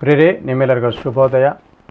ಪ್ರೇರೆ ನಿಮ್ಮೆಲ್ಲರಿಗೂ ಶುಭೋದಯ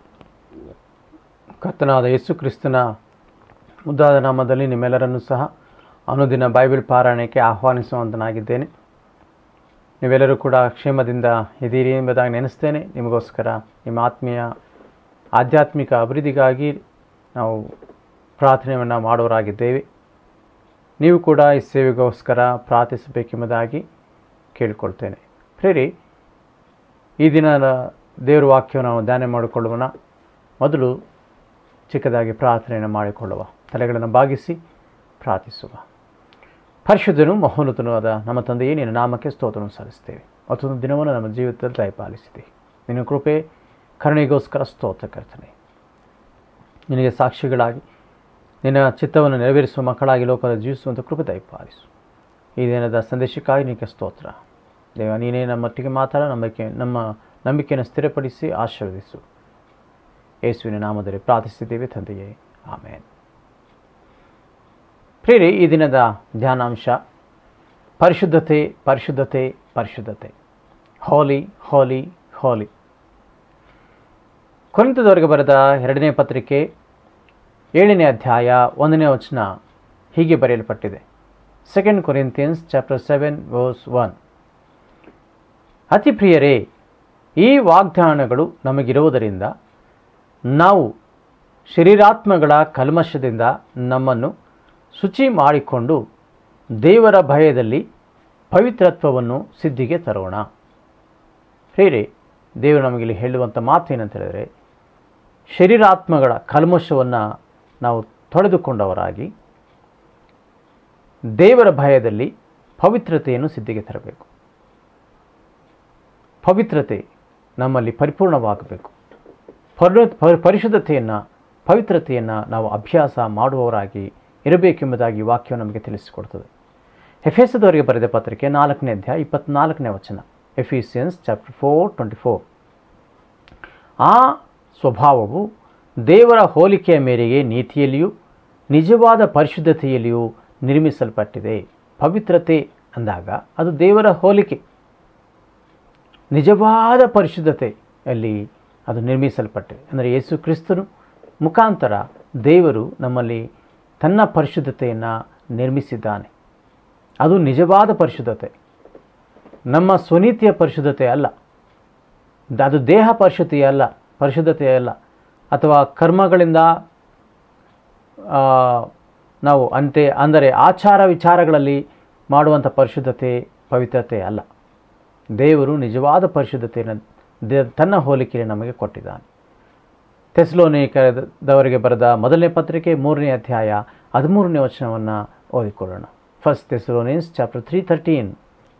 ಕರ್ತನಾದ ಯೇಸು ಕ್ರಿಸ್ತನ ಮುದ್ದಾದ ನಾಮದಲ್ಲಿ ನಿಮ್ಮೆಲ್ಲರನ್ನೂ ಸಹ ಅನುದಿನ ಬೈಬಲ್ ಪಾರಾಯಣಕ್ಕೆ ಆಹ್ವಾನಿಸುವಂತನಾಗಿದ್ದೇನೆ ನೀವೆಲ್ಲರೂ ಕೂಡ ಕ್ಷೇಮದಿಂದ ಇದ್ದೀರಿ ಎಂಬುದಾಗಿ ನೆನೆಸ್ತೇನೆ ನಿಮಗೋಸ್ಕರ ನಿಮ್ಮ ಆತ್ಮೀಯ ಆಧ್ಯಾತ್ಮಿಕ ಅಭಿವೃದ್ಧಿಗಾಗಿ ನಾವು ಪ್ರಾರ್ಥನೆಯನ್ನು ಮಾಡೋರಾಗಿದ್ದೇವೆ ನೀವು ಕೂಡ ಈ ಸೇವೆಗೋಸ್ಕರ ಪ್ರಾರ್ಥಿಸಬೇಕೆಂಬುದಾಗಿ ಕೇಳಿಕೊಳ್ತೇನೆ ಪ್ರೇರಿ ಈ ದಿನದ ದೇವರ ವಾಕ್ಯವನ್ನು ನಾವು ಧ್ಯಾನ ಮಾಡಿಕೊಳ್ಳುವನ ಮೊದಲು ಚಿಕ್ಕದಾಗಿ ಪ್ರಾರ್ಥನೆಯನ್ನು ಮಾಡಿಕೊಳ್ಳುವ ತಲೆಗಳನ್ನು ಬಾಗಿಸಿ ಪ್ರಾರ್ಥಿಸುವ ಪರಿಶುದ್ಧನು ಮಹೋನ್ನತನೂ ಆದ ನಮ್ಮ ತಂದೆಯೇ ನಿನ್ನ ನಾಮಕ್ಕೆ ಸ್ತೋತ್ರವನ್ನು ಸಲ್ಲಿಸ್ತೇವೆ ಮತ್ತೊಂದು ದಿನವನ್ನು ನಮ್ಮ ಜೀವಿತದಲ್ಲಿ ದಯಪಾಲಿಸಿದೆ ನಿನ್ನ ಕೃಪೆ ಕರುಣೆಗೋಸ್ಕರ ಸ್ತೋತ್ರ ಕರ್ತನೆ ನಿನಗೆ ಸಾಕ್ಷಿಗಳಾಗಿ ನಿನ್ನ ಚಿತ್ತವನ್ನು ನೆರವೇರಿಸುವ ಮಕ್ಕಳಾಗಿ ಲೋಕದ ಜೀವಿಸುವಂಥ ಕೃಪೆ ದಯಪಾಲಿಸು ಈ ದಿನದ ಸಂದೇಶಕ್ಕಾಗಿ ನಿನಗೆ ಸ್ತೋತ್ರ ದೇವ ನೀನೇ ನಮ್ಮೊಟ್ಟಿಗೆ ಮಾತಾಡ ನಂಬಿಕೆ ನಮ್ಮ ನಂಬಿಕೆಯನ್ನು ಸ್ಥಿರಪಡಿಸಿ ಆಶೀರ್ವದಿಸು ಯೇಸುವಿನ ನಾಮದಲ್ಲಿ ಪ್ರಾರ್ಥಿಸಿದ್ದೇವೆ ತಂದೆಯೇ ಆಮೇನ್ ಪ್ರೇರಿ ಈ ದಿನದ ಧ್ಯಾನಾಂಶ ಪರಿಶುದ್ಧತೆ ಪರಿಶುದ್ಧತೆ ಪರಿಶುದ್ಧತೆ ಹೋಲಿ ಹೋಲಿ ಹೋಲಿ ಕೊರಿಂತದವರೆಗೆ ಬರೆದ ಎರಡನೇ ಪತ್ರಿಕೆ ಏಳನೇ ಅಧ್ಯಾಯ ಒಂದನೇ ವಚನ ಹೀಗೆ ಬರೆಯಲ್ಪಟ್ಟಿದೆ second Corinthians chapter seven verse one ಅತಿ ಪ್ರಿಯರೇ ಈ ವಾಗ್ದಾನಗಳು ನಮಗಿರುವುದರಿಂದ ನಾವು ಶರೀರಾತ್ಮಗಳ ಕಲ್ಮಶದಿಂದ ನಮ್ಮನ್ನು ಶುಚಿ ಮಾಡಿಕೊಂಡು ದೇವರ ಭಯದಲ್ಲಿ ಪವಿತ್ರತ್ವವನ್ನು ಸಿದ್ಧಿಗೆ ತರೋಣ ಪ್ರೇರೆ ದೇವರು ನಮಗಿಲ್ಲಿ ಹೇಳುವಂಥ ಮಾತು ಏನಂತ ಹೇಳಿದರೆ ಶರೀರಾತ್ಮಗಳ ಕಲ್ಮಶವನ್ನು ನಾವು ತೊಳೆದುಕೊಂಡವರಾಗಿ ದೇವರ ಭಯದಲ್ಲಿ ಪವಿತ್ರತೆಯನ್ನು ಸಿದ್ಧಿಗೆ ತರಬೇಕು ಪವಿತ್ರತೆ ನಮ್ಮಲ್ಲಿ ಪರಿಪೂರ್ಣವಾಗಬೇಕು ಪರಿ ಪರಿ- ಪರಿಶುದ್ಧತೆಯನ್ನು ಪವಿತ್ರತೆಯನ್ನು ನಾವು ಅಭ್ಯಾಸ ಮಾಡುವವರಾಗಿ ಇರಬೇಕೆಂಬುದಾಗಿ ವಾಕ್ಯವು ನಮಗೆ ತಿಳಿಸಿಕೊಡ್ತದೆ ಎಫೆಸದವರಿಗೆ ಬರೆದ ಪತ್ರಿಕೆ ನಾಲ್ಕನೇ ಅಧ್ಯಾಯ ಇಪ್ಪತ್ನಾಲ್ಕನೇ ವಚನ Ephesians chapter four twenty four ಆ ಸ್ವಭಾವವು ದೇವರ ಹೋಲಿಕೆಯ ಮೇರೆಗೆ ನೀತಿಯಲ್ಲಿಯೂ ನಿಜವಾದ ಪರಿಶುದ್ಧತೆಯಲ್ಲಿಯೂ ನಿರ್ಮಿಸಲ್ಪಟ್ಟಿದೆ ಪವಿತ್ರತೆ ಅಂದಾಗ ಅದು ದೇವರ ಹೋಲಿಕೆ ನಿಜವಾದ ಪರಿಶುದ್ಧತೆಯಲ್ಲಿ ಅದು ನಿರ್ಮಿಸಲ್ಪಟ್ಟಿದೆ ಅಂದರೆ ಯೇಸು ಕ್ರಿಸ್ತನು ಮುಖಾಂತರ ದೇವರು ನಮ್ಮಲ್ಲಿ ತನ್ನ ಪರಿಶುದ್ಧತೆಯನ್ನು ನಿರ್ಮಿಸಿದ್ದಾನೆ ಅದು ನಿಜವಾದ ಪರಿಶುದ್ಧತೆ ನಮ್ಮ ಸ್ವನೀತಿಯ ಪರಿಶುದ್ಧತೆ ಅಲ್ಲ ದ- ಅದು ದೇಹ ಪರಿಶುದ್ಧತೆ ಅಲ್ಲ ಪರಿಶುದ್ಧತೆ ಅಲ್ಲ ಅಥವಾ ಕರ್ಮಗಳಿಂದ ಆ, ನಾವು ಅಂತೆ ಅಂದರೆ ಆಚಾರ ವಿಚಾರಗಳಲ್ಲಿ ಮಾಡುವಂಥ ಪರಿಶುದ್ಧತೆ ಪವಿತ್ರತೆ ಅಲ್ಲ ದೇವರು ನಿಜವಾದ ಪರಿಶುದ್ಧತೆಯನ್ನು ದೇ ತನ್ನ ಹೋಲಿಕೆಯಲ್ಲಿ ನಮಗೆ ಕೊಟ್ಟಿದ್ದಾನೆ ತೆಸ್ಲೋನಿಕದವರಿಗೆ ಬರೆದ ಮೊದಲನೇ ಪತ್ರಿಕೆ ಮೂರನೇ ಅಧ್ಯಾಯ ಹದಿಮೂರನೇ ವಚನವನ್ನು ಓದಿಕೊಳ್ಳೋಣ first Thessalonians chapter three thirteen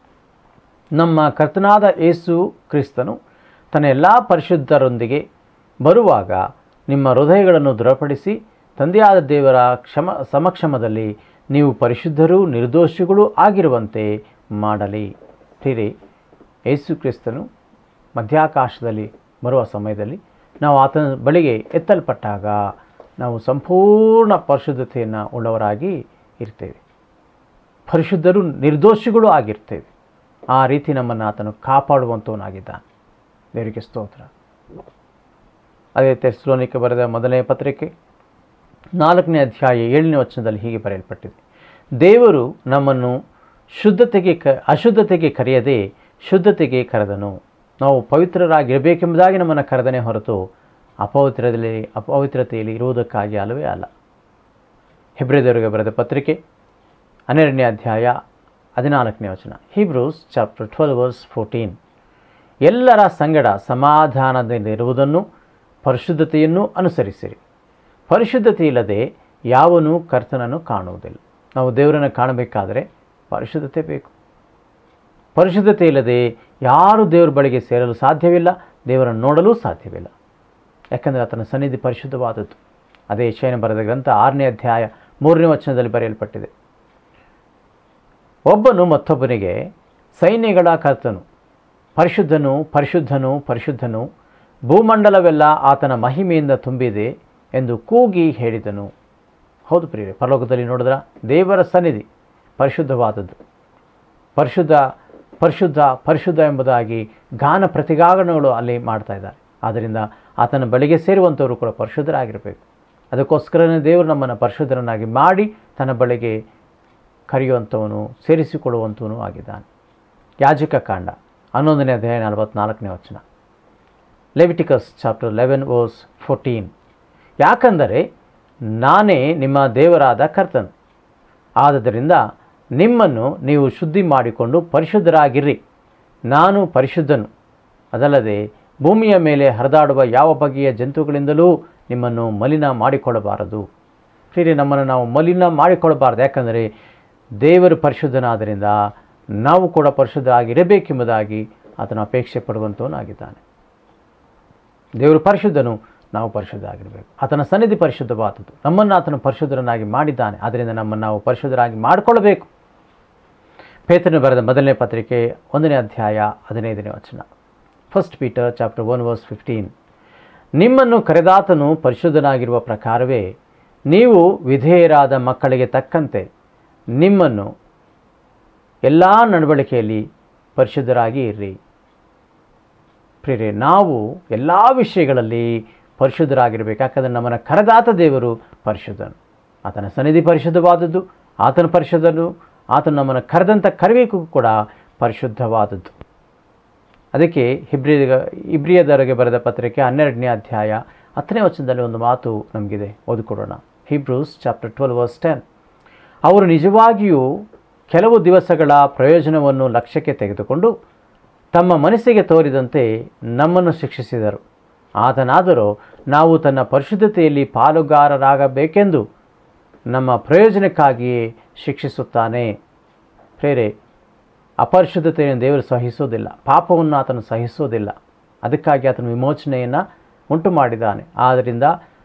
ನಮ್ಮ ಕರ್ತನಾದ ಯೇಸು ಕ್ರಿಸ್ತನು ತನ್ನ ಎಲ್ಲ ಪರಿಶುದ್ಧರೊಂದಿಗೆ ಬರುವಾಗ ನಿಮ್ಮ ಹೃದಯಗಳನ್ನು ದೃಢಪಡಿಸಿ ತಂದೆಯಾದ ದೇವರ ಕ್ಷಮ ಸಮಕ್ಷಮದಲ್ಲಿ ನೀವು ಪರಿಶುದ್ಧರೂ ನಿರ್ದೋಷಿಗಳೂ ಆಗಿರುವಂತೆ ಮಾಡಲಿ ಪ್ರಿಯರೇ ಯೇಸು ಕ್ರಿಸ್ತನು ಮಧ್ಯಾಕಾಶದಲ್ಲಿ ಬರುವ ಸಮಯದಲ್ಲಿ ನಾವು ಆತನ ಬಳಿಗೆ ಎತ್ತಲ್ಪಟ್ಟಾಗ ನಾವು ಸಂಪೂರ್ಣ ಪರಿಶುದ್ಧತೆಯನ್ನು ಉಳ್ಳವರಾಗಿ ಇರ್ತೇವೆ ಪರಿಶುದ್ಧರು ನಿರ್ದೋಷಿಗಳು ಆಗಿರ್ತೇವೆ ಆ ರೀತಿ ನಮ್ಮನ್ನು ಆತನು ಕಾಪಾಡುವಂಥವನಾಗಿದ್ದಾನೆ ದೇವರಿಗೆ ಸ್ತೋತ್ರ ಅದೇ ತೆಸ್ಲೋನಿಕೆ ಬರೆದ ಮೊದಲನೇ ಪತ್ರಿಕೆ ನಾಲ್ಕನೇ ಅಧ್ಯಾಯ ಏಳನೇ ವಚನದಲ್ಲಿ ಹೀಗೆ ಬರೆಯಲ್ಪಟ್ಟಿದೆ ದೇವರು ನಮ್ಮನ್ನು ಶುದ್ಧತೆಗೆ ಕ ಅಶುದ್ಧತೆಗೆ ಕರೆಯದೆ ಶುದ್ಧತೆಗೆ ಕರೆದನು ನಾವು ಪವಿತ್ರರಾಗಿರಬೇಕೆಂಬುದಾಗಿ ನಮ್ಮನ್ನು ಕರೆದನೇ ಹೊರತು ಅಪವಿತ್ರದಲ್ಲಿ ಅಪವಿತ್ರತೆಯಲ್ಲಿ ಇರುವುದಕ್ಕಾಗಿ ಅಲ್ಲವೇ ಅಲ್ಲ ಹೆಬ್ರಿದವರಿಗೆ ಬರೆದ ಪತ್ರಿಕೆ ಹನ್ನೆರಡನೇ ಅಧ್ಯಾಯ ಹದಿನಾಲ್ಕನೇ ವಚನ Hebrews chapter twelve verse fourteen ಎಲ್ಲರ ಸಂಗಡ ಸಮಾಧಾನದಲ್ಲಿರುವುದನ್ನು ಪರಿಶುದ್ಧತೆಯನ್ನು ಅನುಸರಿಸಿರಿ ಪರಿಶುದ್ಧತೆ ಇಲ್ಲದೆ ಯಾವನೂ ಕರ್ತನನ್ನು ಕಾಣುವುದಿಲ್ಲ ನಾವು ದೇವರನ್ನು ಕಾಣಬೇಕಾದರೆ ಪರಿಶುದ್ಧತೆ ಬೇಕು ಪರಿಶುದ್ಧತೆ ಇಲ್ಲದೆ ಯಾರೂ ದೇವರ ಬಳಿಗೆ ಸೇರಲು ಸಾಧ್ಯವಿಲ್ಲ ದೇವರನ್ನು ನೋಡಲು ಸಾಧ್ಯವಿಲ್ಲ ಯಾಕಂದರೆ ಆತನ ಸನ್ನಿಧಿ ಪರಿಶುದ್ಧವಾದದ್ದು ಅದೇ ಶಯನ ಬರೆದ ಗ್ರಂಥ ಆರನೇ ಅಧ್ಯಾಯ ಮೂರನೇ ವಚನದಲ್ಲಿ ಬರೆಯಲ್ಪಟ್ಟಿದೆ ಒಬ್ಬನು ಮತ್ತೊಬ್ಬನಿಗೆ ಸೈನ್ಯಗಳ ಕರ್ತನು ಪರಿಶುದ್ಧನು ಪರಿಶುದ್ಧನು ಪರಿಶುದ್ಧನು ಭೂಮಂಡಲವೆಲ್ಲ ಆತನ ಮಹಿಮೆಯಿಂದ ತುಂಬಿದೆ ಎಂದು ಕೂಗಿ ಹೇಳಿದನು ಹೌದು ಪ್ರಿಯರೇ ಪರಲೋಕದಲ್ಲಿ ನೋಡಿದ್ರ ದೇವರ ಸನ್ನಿಧಿ ಪರಿಶುದ್ಧವಾದದ್ದು ಪರಿಶುದ್ಧ ಪರಿಶುದ್ಧ ಪರಿಶುದ್ಧ ಎಂಬುದಾಗಿ ಗಾನ ಪ್ರತಿಗಾನಗಳು ಅಲ್ಲಿ ಮಾಡ್ತಾ ಇದ್ದಾರೆ ಆದ್ದರಿಂದ ಆತನ ಬಳಿಗೆ ಸೇರುವಂಥವರು ಕೂಡ ಪರಿಶುದ್ಧರಾಗಿರಬೇಕು ಅದಕ್ಕೋಸ್ಕರನೇ ದೇವರು ನಮ್ಮನ್ನು ಪರಿಶುದ್ಧರನ್ನಾಗಿ ಮಾಡಿ ತನ್ನ ಬಳಿಗೆ ಕರೆಯುವಂಥವನು ಸೇರಿಸಿಕೊಳ್ಳುವಂಥವನು ಆಗಿದ್ದಾನೆ ಯಾಜಕ ಕಾಂಡ ಹನ್ನೊಂದನೇ ಅಧ್ಯಾಯ ನಲವತ್ನಾಲ್ಕನೇ ವಚನ Leviticus chapter eleven verse fourteen ಯಾಕಂದರೆ ನಾನೇ ನಿಮ್ಮ ದೇವರಾದ ಕರ್ತನು ಆದುದರಿಂದ ನಿಮ್ಮನ್ನು ನೀವು ಶುದ್ಧಿ ಮಾಡಿಕೊಂಡು ಪರಿಶುದ್ಧರಾಗಿರ್ರಿ ನಾನು ಪರಿಶುದ್ಧನು ಅದಲ್ಲದೆ ಭೂಮಿಯ ಮೇಲೆ ಹರಿದಾಡುವ ಯಾವ ಬಗೆಯ ಜಂತುಗಳಿಂದಲೂ ನಿಮ್ಮನ್ನು ಮಲಿನ ಮಾಡಿಕೊಳ್ಳಬಾರದು ಪ್ರಿಯರೇ ನಮ್ಮನ್ನು ನಾವು ಮಲಿನ ಮಾಡಿಕೊಳ್ಳಬಾರದು ಯಾಕಂದರೆ ದೇವರು ಪರಿಶುದ್ಧನಾದ್ದರಿಂದ ನಾವು ಕೂಡ ಪರಿಶುದ್ಧ ಆಗಿರಬೇಕೆಂಬುದಾಗಿ ಆತನ ಅಪೇಕ್ಷೆ ಪಡುವಂಥವನಾಗಿದ್ದಾನೆ ದೇವರು ಪರಿಶುದ್ಧನು ನಾವು ಪರಿಶುದ್ಧ ಆಗಿರಬೇಕು ಆತನ ಸನ್ನಿಧಿ ಪರಿಶುದ್ಧವಾದದ್ದು ನಮ್ಮನ್ನು ಆತನು ಪರಿಶುದ್ಧರನ್ನಾಗಿ ಮಾಡಿದ್ದಾನೆ ಆದ್ದರಿಂದ ನಮ್ಮನ್ನು ನಾವು ಪರಿಶುದ್ಧರಾಗಿ ಮಾಡಿಕೊಳ್ಳಬೇಕು ಪೇತ್ರನು ಬರೆದ ಮೊದಲನೇ ಪತ್ರಿಕೆ ಒಂದನೇ ಅಧ್ಯಾಯ ಹದಿನೈದನೇ ವಚನ first Peter chapter one verse fifteen ನಿಮ್ಮನ್ನು ಕರೆದಾತನು ಪರಿಶುದ್ಧನಾಗಿರುವ ಪ್ರಕಾರವೇ ನೀವು ವಿಧೇಯರಾದ ಮಕ್ಕಳಿಗೆ ತಕ್ಕಂತೆ ನಿಮ್ಮನ್ನು ಎಲ್ಲ ನಡವಳಿಕೆಯಲ್ಲಿ ಪರಿಶುದ್ಧರಾಗಿ ಇರ್ರಿ ಪ್ರಿಯರೇ ನಾವು ಎಲ್ಲ ವಿಷಯಗಳಲ್ಲಿ ಪರಿಶುದ್ಧರಾಗಿರಬೇಕು ಯಾಕಂದರೆ ನಮ್ಮನ್ನು ಕರೆದಾತ ದೇವರು ಪರಿಶುದ್ಧನು ಆತನ ಸನ್ನಿಧಿ ಪರಿಶುದ್ಧವಾದದ್ದು ಆತನ ಪರಿಶುದ್ಧನು ಆತನು ನಮ್ಮನ್ನು ಕರೆದಂಥ ಕರೆಬೇಕು ಕೂಡ ಪರಿಶುದ್ಧವಾದದ್ದು ಅದಕ್ಕೆ ಹಿಬ್ರಿಯ ಇಬ್ರಿಯದವರೆಗೆ ಬರೆದ ಪತ್ರಿಕೆ ಹನ್ನೆರಡನೇ ಅಧ್ಯಾಯ ಹತ್ತನೇ ವಚನದಲ್ಲಿ ಒಂದು ಮಾತು ನಮಗಿದೆ ಓದಿಕೊಡೋಣ Hebrews chapter twelve verse ten ಅವರು ನಿಜವಾಗಿಯೂ ಕೆಲವು ದಿವಸಗಳ ಪ್ರಯೋಜನವನ್ನು ಲಕ್ಷ್ಯಕ್ಕೆ ತೆಗೆದುಕೊಂಡು ತಮ್ಮ ಮನಸ್ಸಿಗೆ ತೋರಿದಂತೆ ನಮ್ಮನ್ನು ಶಿಕ್ಷಿಸಿದರು ಆತನಾದರೂ ನಾವು ತನ್ನ ಪರಿಶುದ್ಧತೆಯಲ್ಲಿ ಪಾಲುಗಾರರಾಗಬೇಕೆಂದು ನಮ್ಮ ಪ್ರಯೋಜನಕ್ಕಾಗಿಯೇ ಶಿಕ್ಷಿಸುತ್ತಾನೆ ಪ್ರೇರೆ ಅಪರಿಶುದ್ಧತೆಯನ್ನು ದೇವರು ಸಹಿಸೋದಿಲ್ಲ ಪಾಪವನ್ನು ಆತನು ಸಹಿಸೋದಿಲ್ಲ ಅದಕ್ಕಾಗಿ ಆತನು ವಿಮೋಚನೆಯನ್ನು ಉಂಟು ಮಾಡಿದ್ದಾನೆ ಆದ್ದರಿಂದ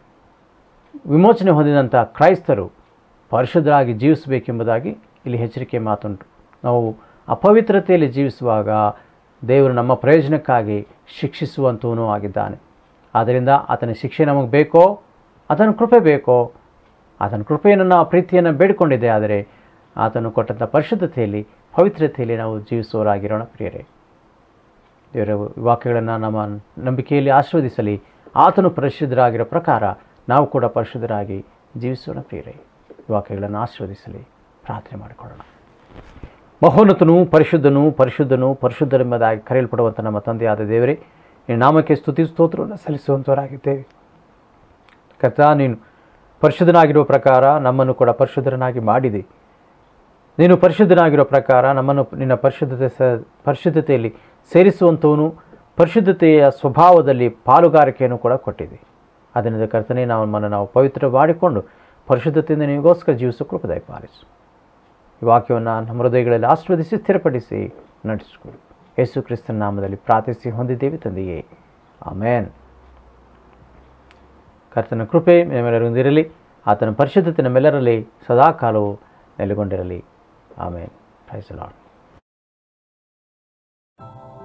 ವಿಮೋಚನೆ ಹೊಂದಿದಂಥ ಕ್ರೈಸ್ತರು ಪರಿಶುದ್ಧರಾಗಿ ಜೀವಿಸಬೇಕೆಂಬುದಾಗಿ ಇಲ್ಲಿ ಎಚ್ಚರಿಕೆ ಮಾತುಂಟು ನಾವು ಅಪವಿತ್ರತೆಯಲ್ಲಿ ಜೀವಿಸುವಾಗ ದೇವರು ನಮ್ಮ ಪ್ರಯೋಜನಕ್ಕಾಗಿ ಶಿಕ್ಷಿಸುವಂಥವನು ಆಗಿದ್ದಾನೆ ಆದ್ದರಿಂದ ಆತನ ಶಿಕ್ಷೆ ನಮಗೆ ಬೇಕೋ ಆತನ ಕೃಪೆ ಬೇಕೋ ಆತನ ಕೃಪೆಯನ್ನು ನಾವು ಪ್ರೀತಿಯನ್ನು ಬೇಡಿಕೊಂಡಿದ್ದೆ ಆದರೆ ಆತನು ಕೊಟ್ಟಂಥ ಪರಿಶುದ್ಧತೆಯಲ್ಲಿ ಪವಿತ್ರತೆಯಲ್ಲಿ ನಾವು ಜೀವಿಸುವವರಾಗಿರೋಣ ಪ್ರಿಯರೇ ದೇವರ ವಾಕ್ಯಗಳನ್ನು ನಮ್ಮ ನಂಬಿಕೆಯಲ್ಲಿ ಆಶೀರ್ವದಿಸಲಿ ಆತನು ಪರಿಶುದ್ಧರಾಗಿರೋ ಪ್ರಕಾರ ನಾವು ಕೂಡ ಪರಿಶುದ್ಧರಾಗಿ ಜೀವಿಸೋಣ ಪ್ರಿಯರೇ ಈ ವಾಕ್ಯಗಳನ್ನು ಆಶೀರ್ವದಿಸಲಿ ಪ್ರಾರ್ಥನೆ ಮಾಡಿಕೊಳ್ಳೋಣ ಮಹೋನ್ನತನು ಪರಿಶುದ್ಧನು ಪರಿಶುದ್ಧನು ಪರಿಶುದ್ಧರೆಂಬುದಾಗಿ ಕರೆಯಲ್ಪಡುವಂಥ ನಮ್ಮ ತಂದೆಯಾದ ದೇವರೇ ಈ ನಾಮಕ್ಕೆ ಸ್ತುತಿ ಸ್ತೋತ್ರವನ್ನು ಸಲ್ಲಿಸುವಂಥವರಾಗಿದ್ದೇವೆ ಕರ್ತ ನೀನು ಪರಿಶುದ್ಧನಾಗಿರುವ ಪ್ರಕಾರ ನಮ್ಮನ್ನು ಕೂಡ ಪರಿಶುದ್ಧರನ್ನಾಗಿ ಮಾಡಿದೆ ನೀನು ಪರಿಶುದ್ಧನಾಗಿರೋ ಪ್ರಕಾರ ನಮ್ಮನ್ನು ನಿನ್ನ ಪರಿಶುದ್ಧತೆ ಸ ಪರಿಶುದ್ಧತೆಯಲ್ಲಿ ಸೇರಿಸುವಂಥವನು ಪರಿಶುದ್ಧತೆಯ ಸ್ವಭಾವದಲ್ಲಿ ಪಾಲುಗಾರಿಕೆಯನ್ನು ಕೂಡ ಕೊಟ್ಟಿದೆ ಅದರಿಂದ ಕರ್ತನೆ ನಾವು ನಮ್ಮನ್ನು ನಾವು ಪವಿತ್ರ ಮಾಡಿಕೊಂಡು ಪರಿಶುದ್ಧತೆಯಿಂದ ನಿಮಗೋಸ್ಕರ ಜೀವಿಸೋ ಕೃಪದಾಯ ಪಾಲಿಸು ಈ ವಾಕ್ಯವನ್ನು ನಮ್ಮ ಹೃದಯಗಳಲ್ಲಿ ಆಶೀರ್ವದಿಸಿ ಸ್ಥಿರಪಡಿಸಿ ನಡೆಸಿಕೊಡು ಯೇಸು ಕ್ರಿಸ್ತನ ನಾಮದಲ್ಲಿ ಪ್ರಾರ್ಥಿಸಿ ಹೊಂದಿದ್ದೇವೆ ತಂದೆಯೇ ಆಮೇನ್ ಕರ್ತನ ಕೃಪೆ ನಮ್ಮೆಲ್ಲರೊಂದಿರಲಿ ಆತನ ಪರಿಶುದ್ಧತೆ ನಮ್ಮೆಲ್ಲರಲ್ಲಿ ಸದಾಕಾಲವು ನೆಲೆಗೊಂಡಿರಲಿ ಆಮೇನ್ ಪ್ರೈಸ್ ಲಾರ್ಡ್